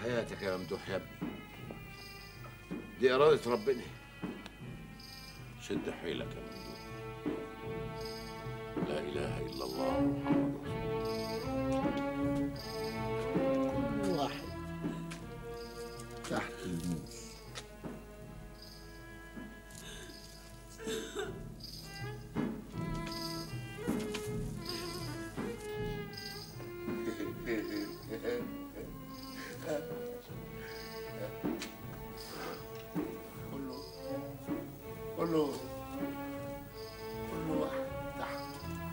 حياتك يا ممدوح يا ابني دي إرادة ربنا شد حيلك يا ممدوح لا إله إلا الله محمد رسول كل واحد تحت الموس كله كله كل واحد تحت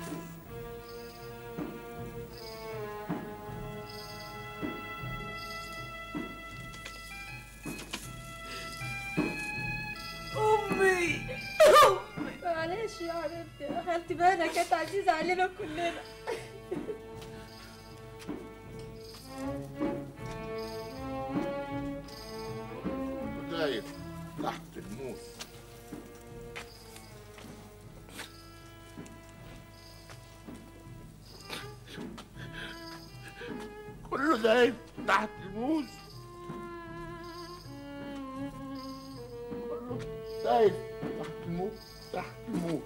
امي امي معلش يا حبيبتي خالتي بهنا كانت عزيزة علينا كلنا دايب تحت الموس كله دايب تحت الموس كله دايب تحت الموس تحت الموس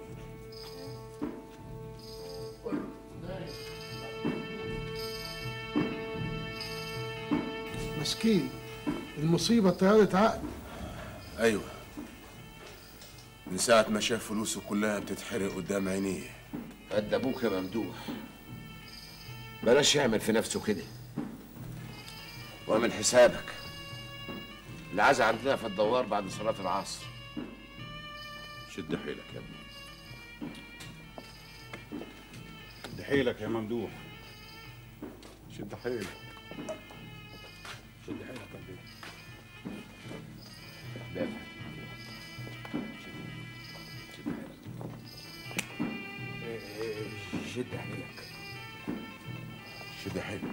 كله دايب مسكين المصيبة طيارة عقل ايوه من ساعة ما شاف فلوسه كلها بتتحرق قدام عينيه قد أبوك يا ممدوح بلاش يعمل في نفسه كده واعمل حسابك العزا عندنا في الدوار بعد صلاة العصر شد حيلك يا ابني شد حيلك يا ممدوح شد حيلك شد حيلك يا بيه دافع شد حيلك شد حيلك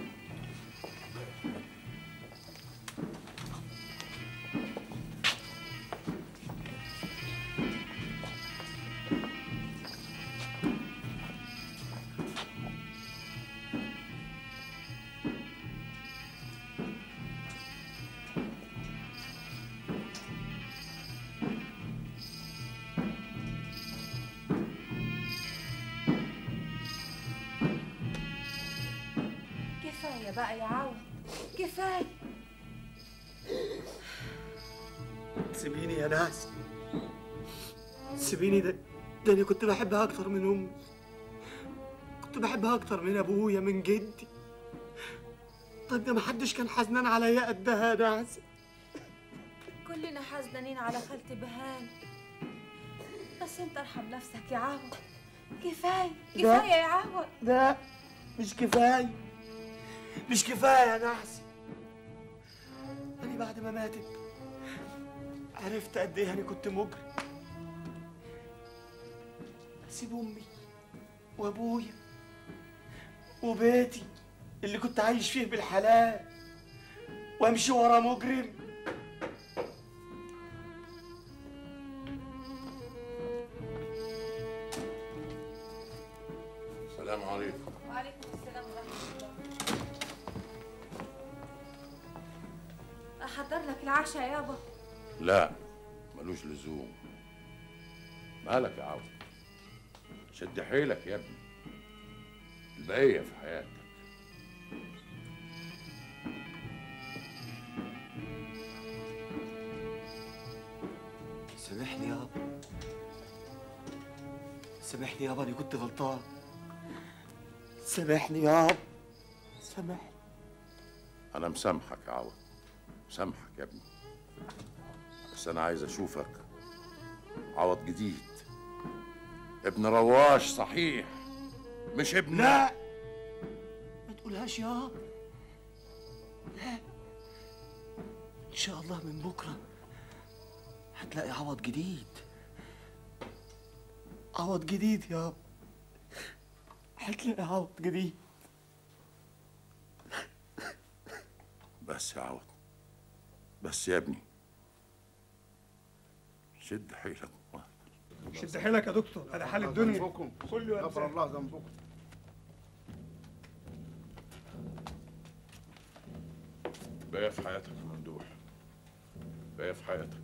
كفاية بقى يا عوض كفاية سيبيني يا ناس سيبيني ده ده انا كنت بحبها اكتر من امي كنت بحبها اكتر من ابويا من جدي طب ده محدش كان حزنان عليا قدها يا ناس كلنا حزنانين على خالتي بهان بس انت ارحم نفسك يا عوض كفاية لا. كفاية يا عوض لا مش كفايه مش كفايه يا نحس انا بعد ما ماتت عرفت قد ايه انا كنت مجرم اسيب امي وابويا وبيتي اللي كنت عايش فيه بالحلال وامشي ورا مجرم السلام عليكم وعليكم السلام ورحمة الله أحضر لك العشاء يابا لا ملوش لزوم مالك يا عوض شد حيلك يا ابني البقية في حياتك سامحني يابا سامحني يابا انا كنت غلطان سامحني يابا سامحني أنا مسامحك يا عوض مسامحك يا ابني بس أنا عايز أشوفك عوض جديد ابن رواش صحيح مش ابن لا ما تقولهاش يابا لا ان شاء الله من بكره هتلاقي عوض جديد عوض جديد يابا هتلاقي عوض جديد بس يا عوض بس يا ابني شد حيلك شد حيلك يا دكتور انا حال الدنيا ذنبكم كله غفر أنسان. الله ذنبكم باقي في حياتك يا ممدوح باقي في حياتك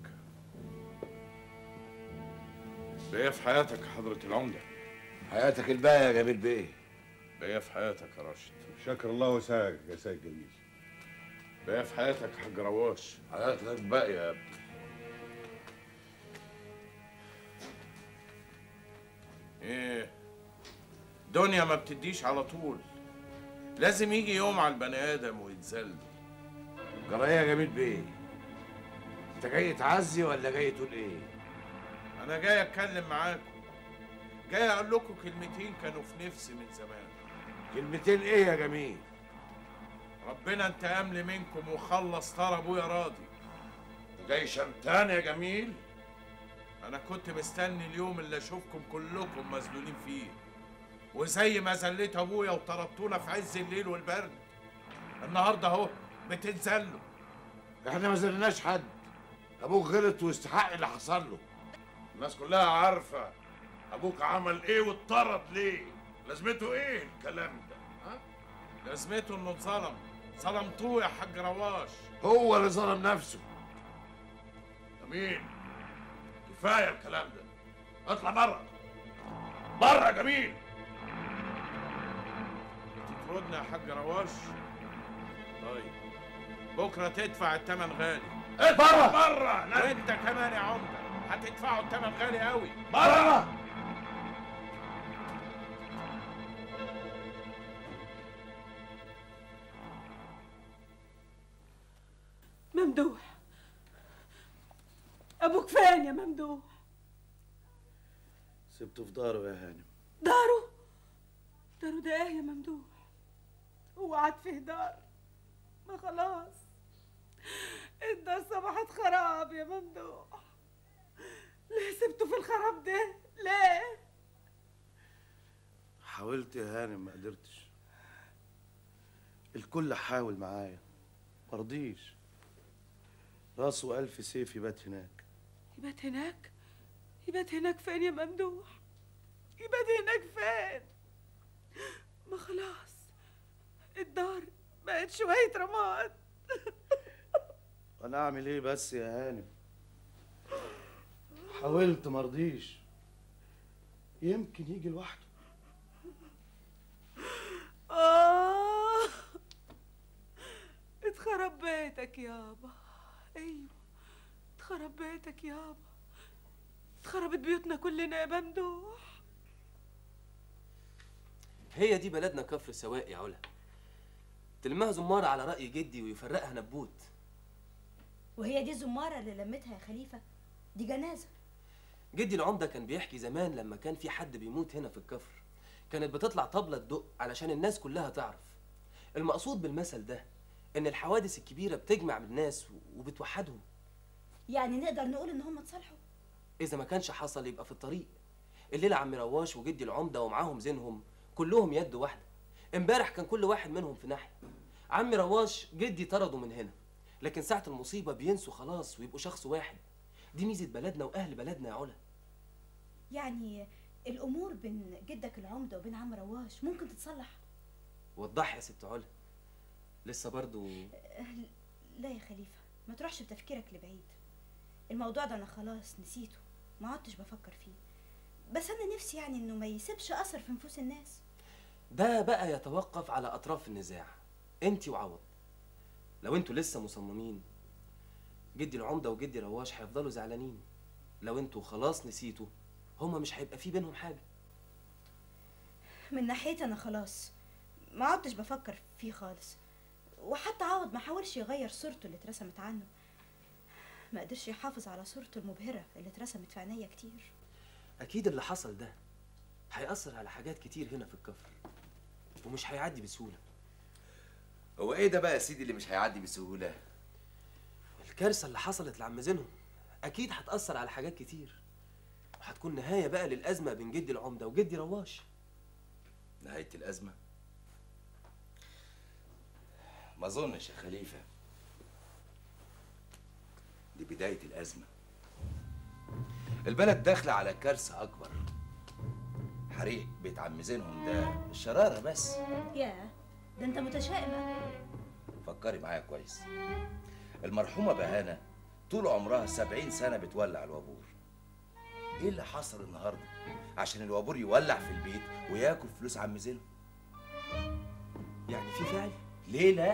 باقي في حياتك يا حضرة العمدة حياتك الباقية يا جميل بيه باقي في حياتك يا راشد شكر الله وسعك يا سيد جميل باقي في حياتك يا حاج رواش حياتك باقية يا ابني ايه دنيا ما بتديش على طول لازم يجي يوم على البني ادم ويتذل جرايه يا جميل بيه انت جاي تعزي ولا جاي تقول ايه انا جاي اتكلم معاكم جاي اقول لكم كلمتين كانوا في نفسي من زمان كلمتين ايه يا جميل ربنا انتقم لي منكم وخلص طار ابويا راضي جاي شمتان يا جميل انا كنت مستني اليوم اللي اشوفكم كلكم مذلولين فيه وزي ما ذليت ابويا وطردتونا في عز الليل والبرد النهارده اهو بتتذلوا احنا ما زلناش حد ابوك غلط واستحق اللي حصل له الناس كلها عارفه ابوك عمل ايه واتطرد ليه لازمته ايه الكلام ده ها؟ لازمته انه اتظلم ظلمتوه يا حاج رواش هو اللي ظلم نفسه جميل كفايه الكلام ده اطلع بره بره يا جميل تطردنا يا حاج رواش طيب بكره تدفع الثمن غالي بره بره وانت كمان يا عمده هتدفعوا الثمن غالي قوي بره ممدوح ابوك فين يا ممدوح سبته في داره يا هانم داره داره ده ايه يا ممدوح هو قعد فيه دار ما خلاص الدار صبحت خراب يا ممدوح ليه سبته في الخراب ده ليه حاولت يا هانم ما قدرتش الكل حاول معايا مرضيش راسه ألف سيف يبات هناك يبات هناك يبات هناك فين يا ممدوح يبات هناك فين ما خلاص الدار بقت شوية رماد أنا أعمل إيه بس يا هانم حاولت مرضيش يمكن يجي لوحده آه اتخرب بيتك يابا ايوه اتخرب بيتك يابا اتخربت بيوتنا كلنا يا ممدوح هي دي بلدنا كفر سواء يا علا تلمها زمارة على رأي جدي ويفرقها نبوت وهي دي الزمارة اللي لمتها يا خليفة دي جنازة جدي العمدة كان بيحكي زمان لما كان في حد بيموت هنا في الكفر كانت بتطلع طبلة تدق علشان الناس كلها تعرف المقصود بالمثل ده إن الحوادث الكبيرة بتجمع الناس وبتوحدهم يعني نقدر نقول ان هم اتصالحوا إذا ما كانش حصل يبقى في الطريق الليلة عم رواش وجدي العمدة ومعاهم زينهم كلهم يد واحدة امبارح كان كل واحد منهم في ناحية عم رواش جدي طرده من هنا لكن ساعة المصيبة بينسوا خلاص ويبقوا شخص واحد دي ميزة بلدنا وأهل بلدنا يا علا يعني الامور بين جدك العمدة وبين عم رواش ممكن تتصلح وضح يا ست علا لسه برضو لا يا خليفة ما تروحش بتفكيرك لبعيد الموضوع ده انا خلاص نسيته ما عدتش بفكر فيه بس انا نفسي يعني انه ما يسيبش اثر في نفوس الناس ده بقى يتوقف على أطراف النزاع انت وعوض لو انتوا لسه مصممين جدي العمدة وجدي رواش هيفضلوا زعلانين لو انتوا خلاص نسيتوا هما مش هيبقى في بينهم حاجة من ناحيتي انا خلاص ما عدتش بفكر فيه خالص وحتى عوض ما حاولش يغير صورته اللي اترسمت عنه ما قدرش يحافظ على صورته المبهرة اللي اترسمت في عينيا كتير أكيد اللي حصل ده هيأثر على حاجات كتير هنا في الكفر ومش هيعدي بسهولة هو ايه ده بقى يا سيدي اللي مش هيعدي بسهوله الكارثة اللي حصلت لعم زينهم أكيد هتأثر على حاجات كتير وهتكون نهاية بقى للأزمة بين جدي العمدة وجدي رواش نهايه الازمه ما اظنش يا خليفه دي بدايه الازمه البلد داخله على كارثه اكبر حريق بيت عم زينهم ده الشراره بس ياه ده انت متشائم أوي. فكري معايا كويس المرحومة بهانة طول عمرها سبعين سنة بتولع الوابور ايه اللي حصل النهاردة عشان الوابور يولع في البيت وياكل فلوس عم زينب يعني في فعل ليه لا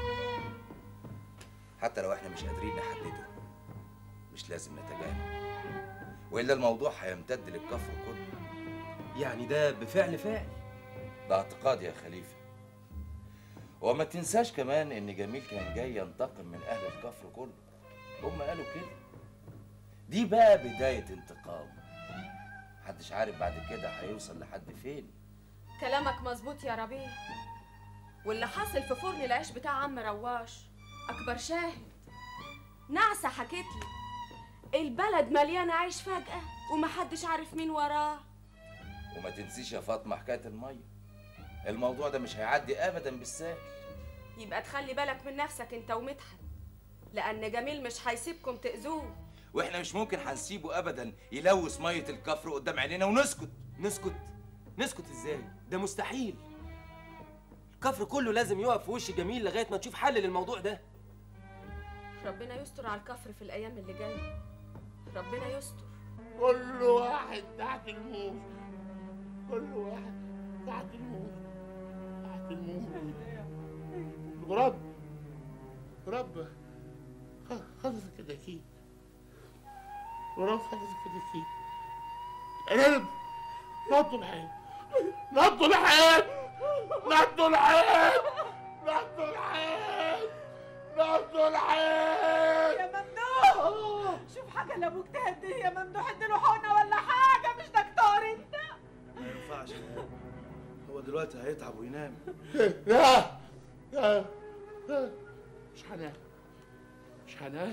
حتى لو احنا مش قادرين نحدده مش لازم نتجاهل والا الموضوع هيمتد للكفر كله يعني ده بفعل فاعل ده اعتقادي يا خليفه وما تنساش كمان ان جميل كان جاي ينتقم من اهل الكفر كله هم قالوا كده دي بقى بدايه انتقام محدش عارف بعد كده هيوصل لحد فين كلامك مظبوط يا ربيع واللي حاصل في فرن العيش بتاع عم رواش اكبر شاهد نعسة حكت لي البلد مليانة عيش فجأة ومحدش عارف مين وراه وما تنسيش يا فاطمه حكايه الميه الموضوع ده مش هيعدي ابدا بالسهل يبقى تخلي بالك من نفسك انت ومدحت لان جميل مش هيسيبكم تأذوه واحنا مش ممكن هنسيبه ابدا يلوث ميه الكفر قدام عينينا ونسكت نسكت نسكت ازاي ده مستحيل الكفر كله لازم يقف في وش جميل لغايه ما تشوف حل للموضوع ده ربنا يستر على الكفر في الايام اللي جايه ربنا يستر كل واحد تحت الموت كل واحد تحت الموت تحت الموت غراب غراب خ- خلص الكتاكيت غراب خلص الكتاكيت القلب نطوا الحياة نطوا الحياة نطوا الحياة نطوا الحياة نطوا الحياة يا ممدوح شوف حاجه لابوك تهديه يا ممدوح اديله حقنه ولا حاجه مش دكتور انت ما ينفعش هو دلوقتي هيتعب وينام لا لا لا مش هنام مش هنام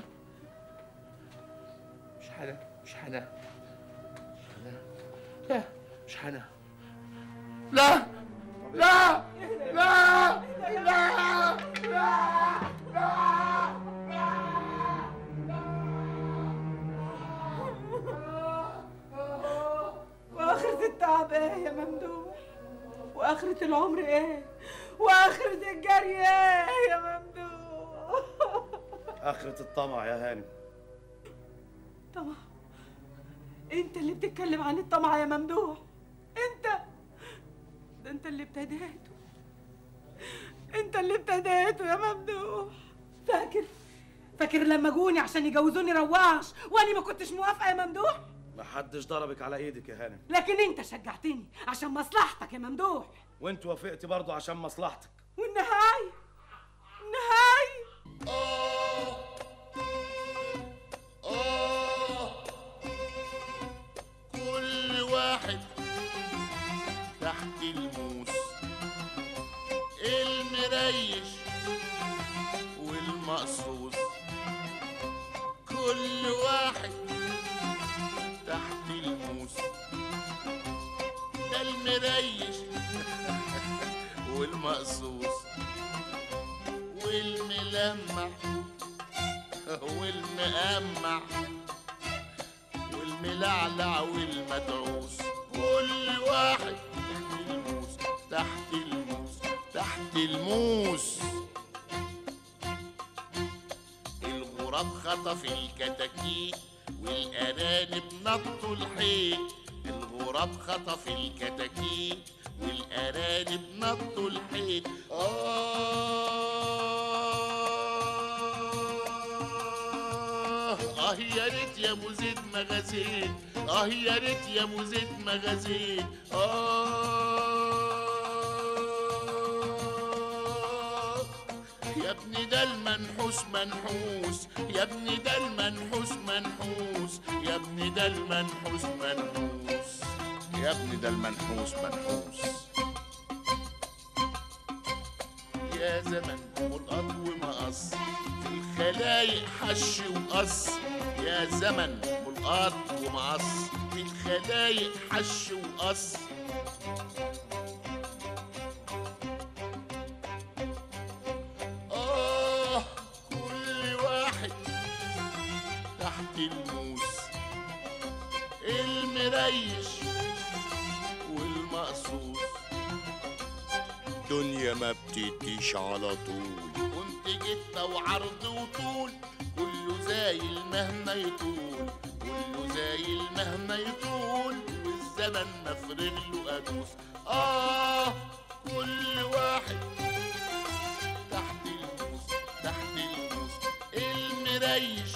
مش هنام مش هنام مش هنام لا مش هنام لا لا لا لا لا واخرة التعب ايه يا ممدوح واخرة العمر ايه واخرة الجري ايه يا ممدوح اخرة الطمع يا هانم طمع انت اللي بتتكلم عن الطمع يا ممدوح انت ده انت اللي ابتديته انت اللي ابتديته يا ممدوح فاكر فاكر لما جوني عشان يجوزوني رواش وانا ما كنتش موافقه يا ممدوح ما حدش ضربك على ايدك يا هانم لكن انت شجعتني عشان مصلحتك يا ممدوح وانت وافقتي برضه عشان مصلحتك والنهايه النهايه كل واحد تحت الموس المريش والمقصوص كل واحد تحت الموس ده المريش والمقصوص والملمع والمقمع والملعلع والمدعوس كل واحد تحت الموس تحت الموس تحت الموس الغراب خطف الكتاكيت والأرانب نطوا الحيط الغراب خطف الكتاكيت والأرانب نطوا الحيط آه آه يا ريت يا أبو زيد مغازين آه يا ريت يا أبو زيد مغازين آه يا ابني ده المنحوس منحوس يا ابني ده المنحوس منحوس يا ابني ده المنحوس منحوس يا ابني ده المنحوس منحوس يا زمن ملقط ومقص في الخلايق حش وقص يا زمن ملقط ومقص في الخلايق حش وقص آه كل واحد تحت الموس المريش والمقصوص دنيا ما بتديش على طول كنت حتة وعرض وطول كله زايل مهما يطول كله زايل مهما يطول والزمن مفرغ له أدوس آه كل واحد تحت الموس تحت الموس المريش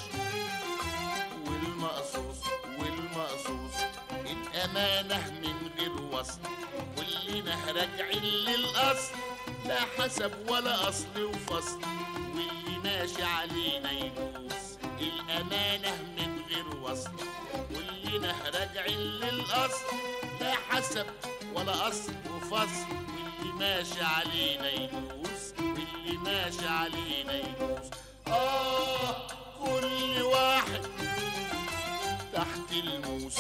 والمقصوص والمقصوص الأمانة من غير وصل كلنا راجعين للأصل لا حسب ولا أصل وفصل واللي ماشي علينا يدوس الأمانة من غير وصل كلنا راجعين للأصل لا حسب ولا أصل وفصل واللي ماشي علينا يدوس واللي ماشي علينا يدوس آه كل واحد تحت الموس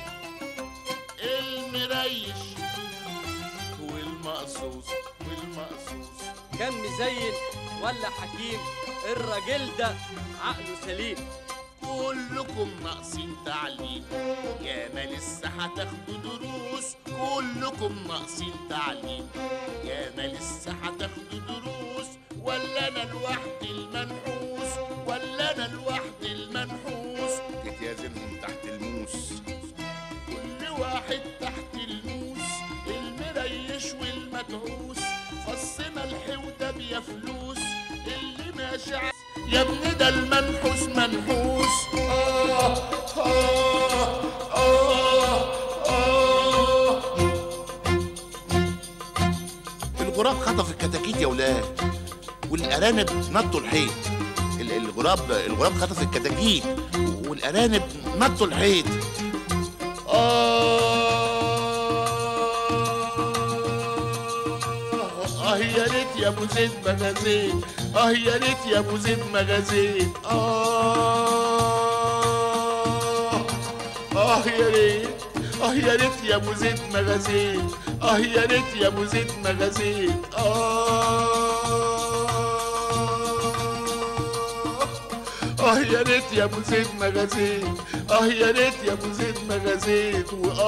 المريش والمقصوص والمقصوص كان مزين ولا حكيم الراجل ده عقله سليم كلكم ناقصين تعليم يا ما لسه هتاخدوا دروس كلكم ناقصين تعليم يا ما لسه هتاخدوا دروس ولا انا لوحدي المنحوس ولا انا لوحدي المنحوس تتيازنهم تحت الموس كل واحد تحت الموس المريش والمدعوس فص ملح ودبية فلوس اللي ماشي ع- يا ابني ده المنحوس منحوس آه آه آه آه الغراب خطف الكتاكيت يا ولاد والارانب نطوا الحيط ال- الغراب الغراب خطف الكتاكيت والارانب نطوا الحيط آه يا ريت يا ابو زيد مغازين اه يا ريت يا ابو زيد مغازين اه اه يا ريت اه يا ريت يا ابو زيد مغازين اه يا ريت يا ابو زيد مغازين اه اه يا ريت يا ابو زيد مغازين اه يا ريت يا ابو زيد مغازين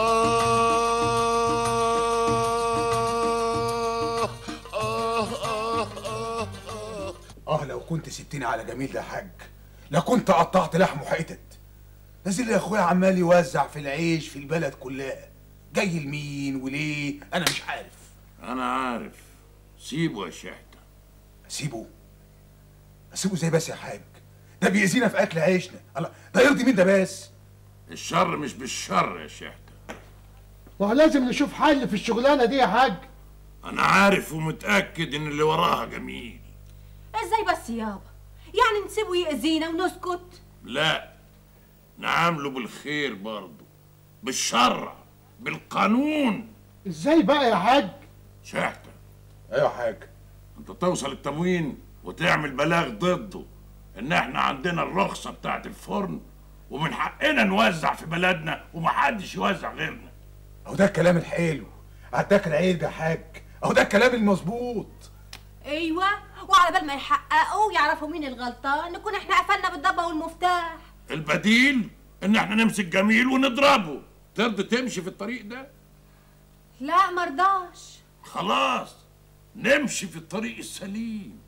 واه آه آه آه آه اه لو كنت سبتني على جميل ده حاج لكنت قطعت لحمه حتت نازل يا اخويا عمال يوزع في العيش في البلد كلها جاي لمين وليه انا مش عارف انا عارف سيبه يا شحتة اسيبه اسيبه ازاي بس يا حاج ده بيأذينا في اكل عيشنا الله ده يرضي مين ده بس الشر مش بالشر يا شحتة ما هو لازم نشوف حل في الشغلانه دي يا حاج انا عارف ومتأكد ان اللي وراها جميل ازاي بس يابا يعني نسيبه يأذينا ونسكت لا نعامله بالخير برضه بالشرع بالقانون ازاي بقى يا حاج شحتة ايوه يا حاج انت توصل التموين وتعمل بلاغ ضده ان احنا عندنا الرخصة بتاعت الفرن ومن حقنا نوزع في بلدنا ومحدش يوزع غيرنا اهو ده الكلام الحلو عداك العيب يا حاج اهو ده الكلام المظبوط ايوه وعلى بال ما يحققوا ويعرفوا مين الغلطان نكون احنا قفلنا بالضبه والمفتاح البديل ان احنا نمسك جميل ونضربه ترضى تمشي في الطريق ده لا مرضاش خلاص نمشي في الطريق السليم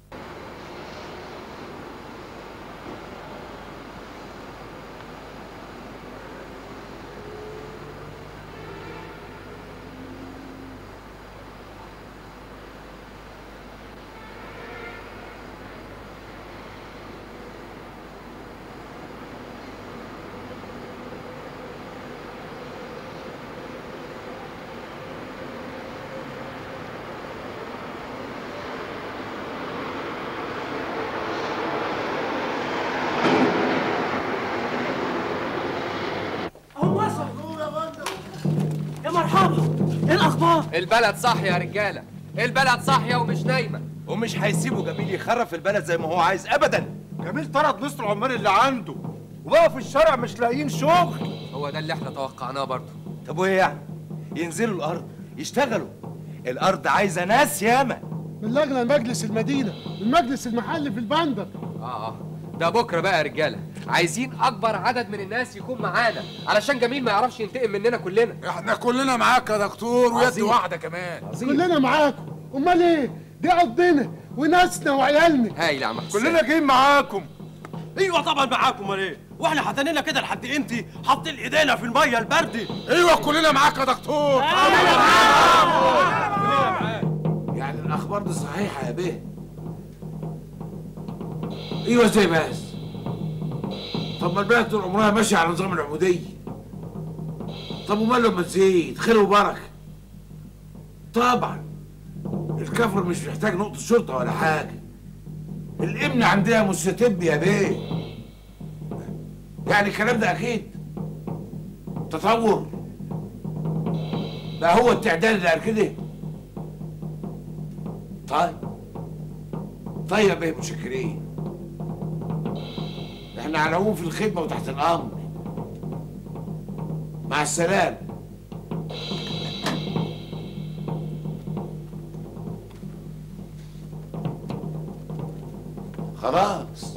هو وصل يا مرحبا ايه الاخبار البلد صاحية يا رجالة البلد صاحية ومش نايمة ومش هيسيبوا جميل يخرب في البلد زي ما هو عايز ابدا جميل طرد نص العمال اللي عنده وبقى في الشارع مش لاقيين شغل هو ده اللي احنا توقعناه برضه طب وايه يعني ينزلوا الارض يشتغلوا الارض عايزه ناس ياما بلغنا مجلس المدينه المجلس المحلي في البندر اه اه ده بكرة بقى يا رجالة عايزين أكبر عدد من الناس يكون معانا علشان جميل ما يعرفش ينتقم مننا كلنا احنا كلنا معاك يا دكتور ويد عظيم. واحده كمان كلنا معاكم امال ايه دي قضينا وناسنا وعيالنا هايل يا عم حسين كلنا جايين معاكم ايوه طبعا معاكم امال ايه واحنا حاطيننا كده لحد امتى حاطين ايدينا في الميه البردي ايوه كلنا معاك يا دكتور يعني الاخبار دي صحيحه يا بيه ايوه زي بس طب ما البلد طول عمرها ماشيه على نظام العبوديه طب وماله لما تزيد خير وبركه طبعا الكفر مش محتاج نقطه شرطه ولا حاجه الامن عندها مستتب يا بيه يعني الكلام ده اكيد تطور ده هو التعداد اللي قال كده طيب طيب يا بيه متشكرين احنا على العموم في الخدمه وتحت الامر مع السلامه خلاص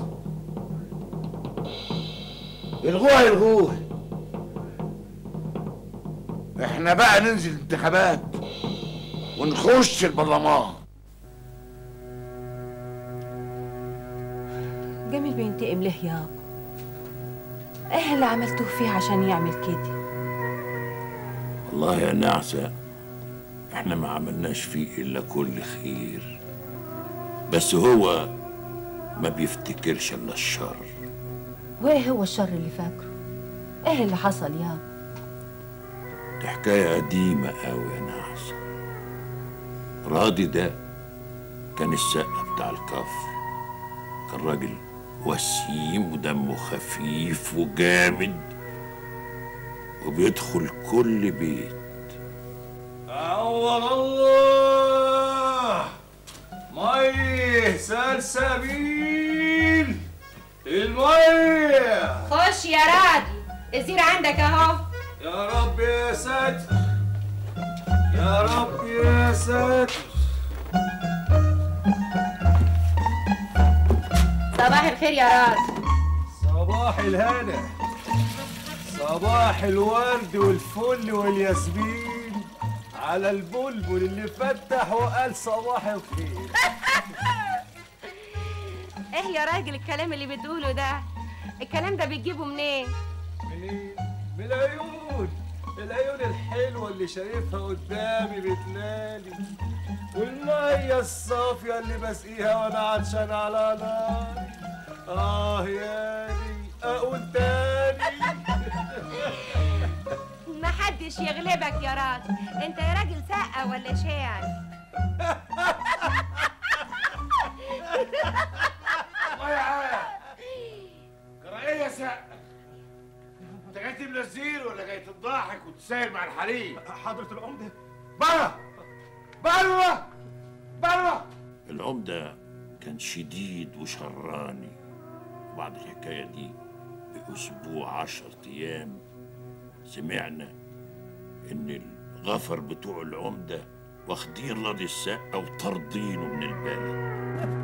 الغوها الغوها احنا بقى ننزل انتخابات ونخش البرلمان جميل بينتقم ليه يابا ايه اللي عملتوه فيه عشان يعمل كده والله يا نعسة احنا ما عملناش فيه الا كل خير بس هو ما بيفتكرش الا الشر وايه هو الشر اللي فاكره ايه اللي حصل يابا دي حكاية قديمة قوي يا نعسة راضي ده كان السقة بتاع الكفر كان راجل وسيم ودمه خفيف وجامد وبيدخل كل بيت عوض الله مي سلسبيل المية خش يا راضي الزير عندك اهو يا رب يا ساتر يا رب يا ساتر صباح الخير يا راضي صباح الهنا صباح الورد والفل والياسمين على البلبل اللي فتح وقال صباح الخير ايه يا راجل الكلام اللي بتقوله ده الكلام ده بتجيبه منين منين؟ من العيون العيون الحلوة اللي شايفها قدامي بتلالي والمية الصافية اللي بسقيها وانا عطشان على نار اه ياني اقول تاني محدش يغلبك يا راضي انت يا راجل سقة ولا شاعر الله يعاد قرأيه يا سقة انت جاي تملى الزير ولا جاي تضحك وتساير مع الحريم حضرة العمدة بره بره بره العمدة كان شديد وشراني وبعد الحكاية دي بأسبوع عشر أيام سمعنا إن الغفر بتوع العمدة واخدين راضي السقة وطاردينه من البلد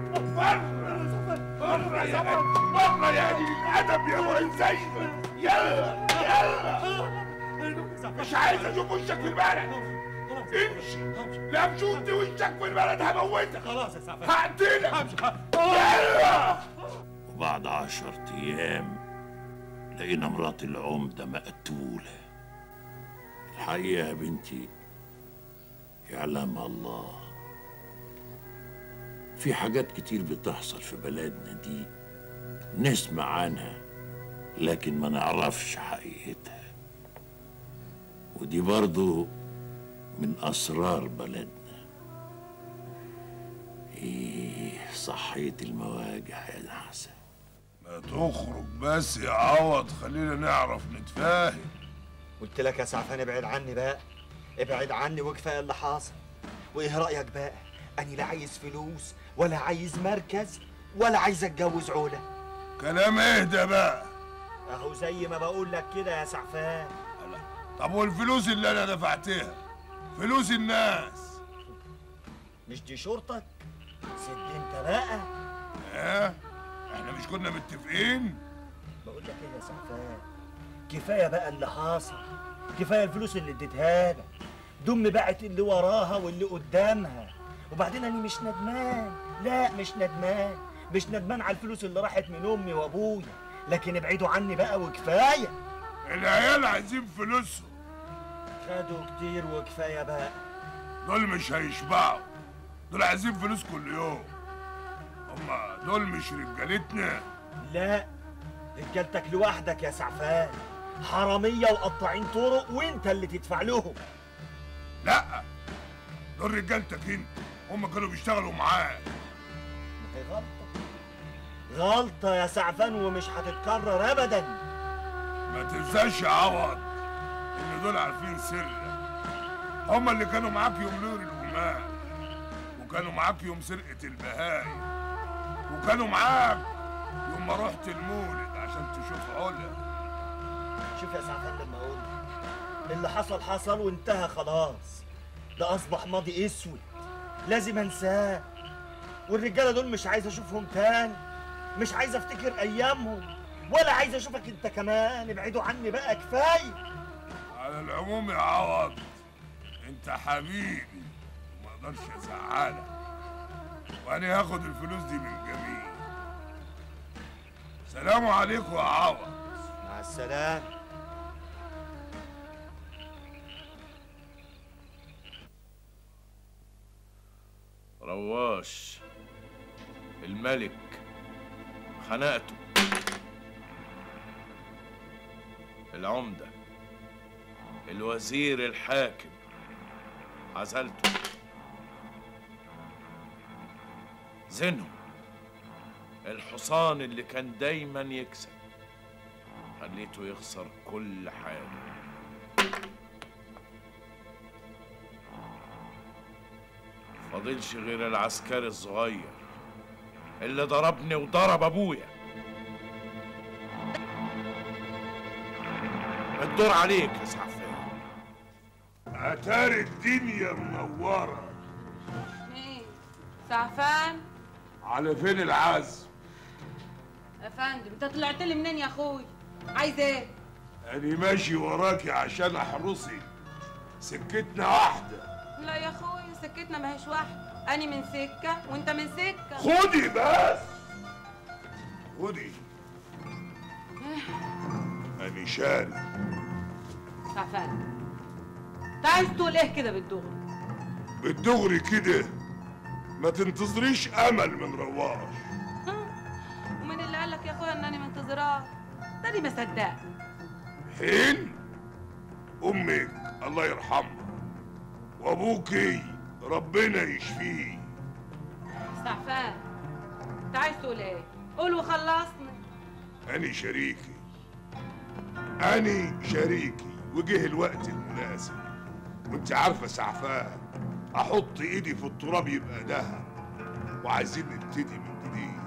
بره يا بره يا قليل الأدب يا ابو زينب يلا يلا مش عايز اشوف وشك في البلد امشي لا شفت وشك في البلد هموتك خلاص يا سعفان هقتلك يلا وبعد عشر ايام لقينا مرات العمدة مقتولة الحقيقة يا بنتي يعلمها الله في حاجات كتير بتحصل في بلدنا دي نسمع عنها لكن ما نعرفش حقيقتها ودي برضو من أسرار بلدنا إيه صحية المواجع يا نحسن ما تخرج بس يا عوض خلينا نعرف نتفاهم قلت لك يا سعفان ابعد عني بقى ابعد عني وكفايه اللي حاصل وايه رايك بقى انا لا عايز فلوس ولا عايز مركز ولا عايز اتجوز علا كلام اهدى بقى اهو زي ما بقول لك كده يا سعفان طب والفلوس اللي انا دفعتها فلوس الناس مش دي شرطك سد انت بقى ها احنا مش كنا متفقين بقول لك ايه يا سعفان كفايه بقى اللي حاصل كفايه الفلوس اللي اديتها لك دم باعت اللي وراها واللي قدامها وبعدين انا مش ندمان لا مش ندمان مش ندمان على الفلوس اللي راحت من امي وابويا لكن ابعدوا عني بقى وكفايه العيال عايزين فلوسهم خدوا كتير وكفايه بقى دول مش هيشبعوا دول عايزين فلوس كل يوم هما دول مش رجالتنا لا رجالتك لوحدك يا سعفان حراميه وقطاعين طرق وانت اللي تدفع لهم لا دول رجالتك انت هما كانوا بيشتغلوا معاك ما هي غلطه غلطه يا سعفان ومش هتتكرر ابدا ما تنساش يا عوض ان دول عارفين سرك هما اللي كانوا معاك يوم نور القماش وكانوا معاك يوم سرقة البهايم وكانوا معاك يوم ما رحت المولد عشان تشوف علا شوف يا سعفان لما اقول اللي حصل حصل وانتهى خلاص ده اصبح ماضي اسود لازم انساه والرجاله دول مش عايز اشوفهم تاني مش عايز افتكر ايامهم ولا عايز اشوفك انت كمان ابعدوا عني بقى كفايه على العموم يا عوض انت حبيبي وما اقدرش ازعلك وانا هاخد الفلوس دي من جميل سلام عليكم يا عوض مع السلامه رواش الملك خنقته العمدة الوزير الحاكم عزلته زينهم الحصان اللي كان دايما يكسب خليته يخسر كل حاجة فاضلش غير العسكري الصغير اللي ضربني وضرب ابويا الدور عليك يا سعفان اتاري الدنيا منوره مين سعفان على فين العزم يا فندم انت طلعت لي منين يا اخوي عايز ايه انا ماشي وراكي عشان احرسك سكتنا واحده لا يا اخوي سكتنا ما هيش واحده اني من سكه وانت من سكه خدي بس خدي انا شاري سعفان انت عايز تقول ايه كده بالدغري بالدغري كده ما تنتظريش امل من رواش ومين اللي قال لك يا اخويا انني منتظراه تاني ما صدقت حين امك الله يرحمها وابوكي ربنا يشفيه سعفان انت عايز تقول ايه قول وخلصني أنا شريكي أنا شريكي وجه الوقت المناسب وانت عارفة سعفان أحط إيدي في التراب يبقى دهب وعايزين نبتدي من جديد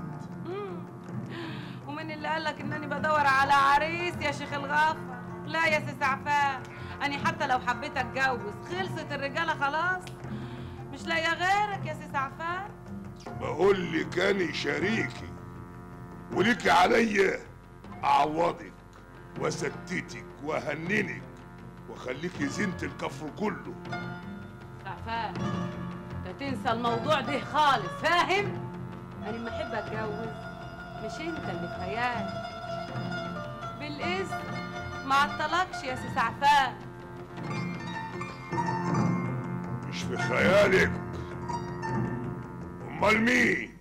ومين اللي قال لك انني بدور على عريس يا شيخ الغفر لا يا سي سعفان اني حتى لو حبيت اتجوز خلصت الرجاله خلاص مش لاقيه غيرك يا سي سعفان بقول لك أنا شريكي وليكي عليا أعوضك وأسددك وأهننك وأخليكي زينة الكفر كله سعفان انت تنسى الموضوع ده خالص فاهم انا لما احب اتجوز مش انت اللي في خيالي بالاذن ما عطلكش يا سي سعفان مش في خيالك أمال مين؟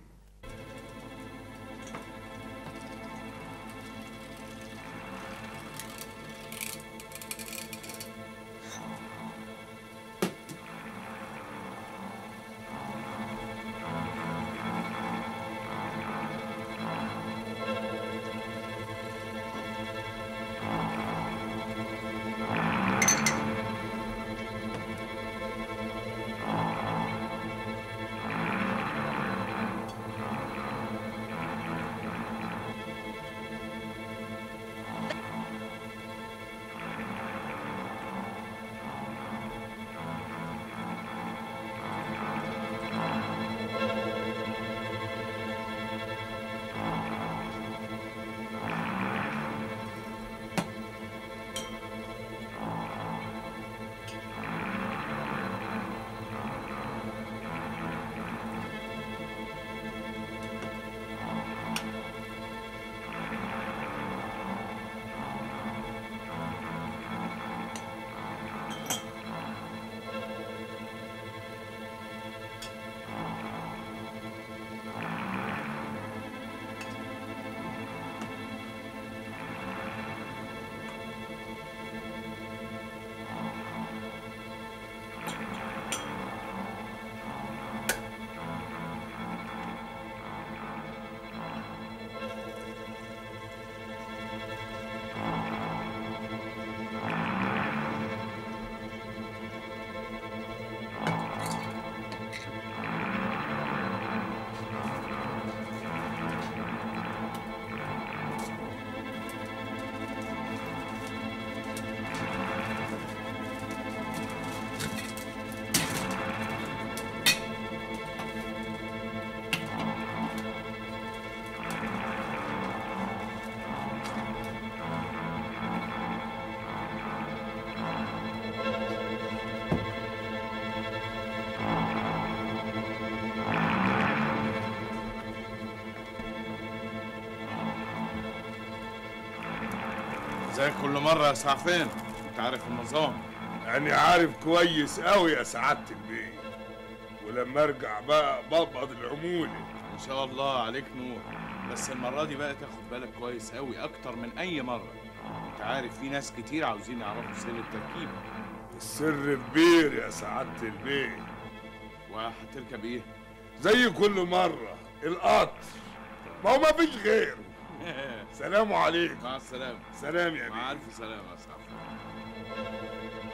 زي كل مرة يا سعفان انت عارف النظام أنا عارف كويس أوي يا سعادة البيه ولما أرجع بقى بقبض العمولة ان شاء الله عليك نور بس المرة دي بقى تاخد بالك كويس قوي اكتر من اي مرة انت عارف في ناس كتير عاوزين يعرفوا سر التركيب السر كبير يا سعادة البيه وهتركب ايه؟ زي كل مرة القطر ما هو مفيش غيره سلام عليكم مع السلامة سلام يا مع الف سلامة يا سعفان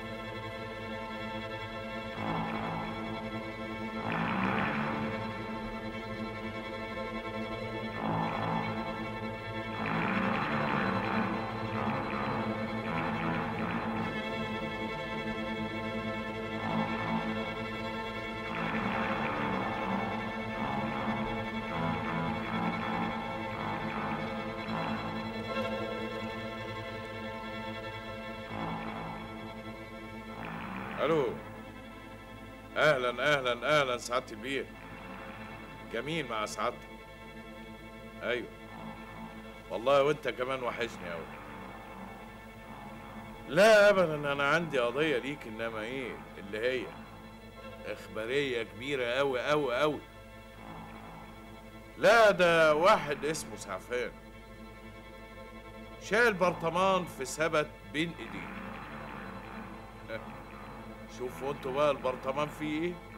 الو اهلا اهلا اهلا سعاده البيه جميل مع سعادتك ايوه والله وانت كمان وحشني قوي لا ابدا انا عندي قضيه ليك انما ايه اللي هي اخباريه كبيره قوي قوي قوي لا ده واحد اسمه سعفان شال برطمان في سبت بين ايديه شوفوا انتوا بقى البرطمان فيه ايه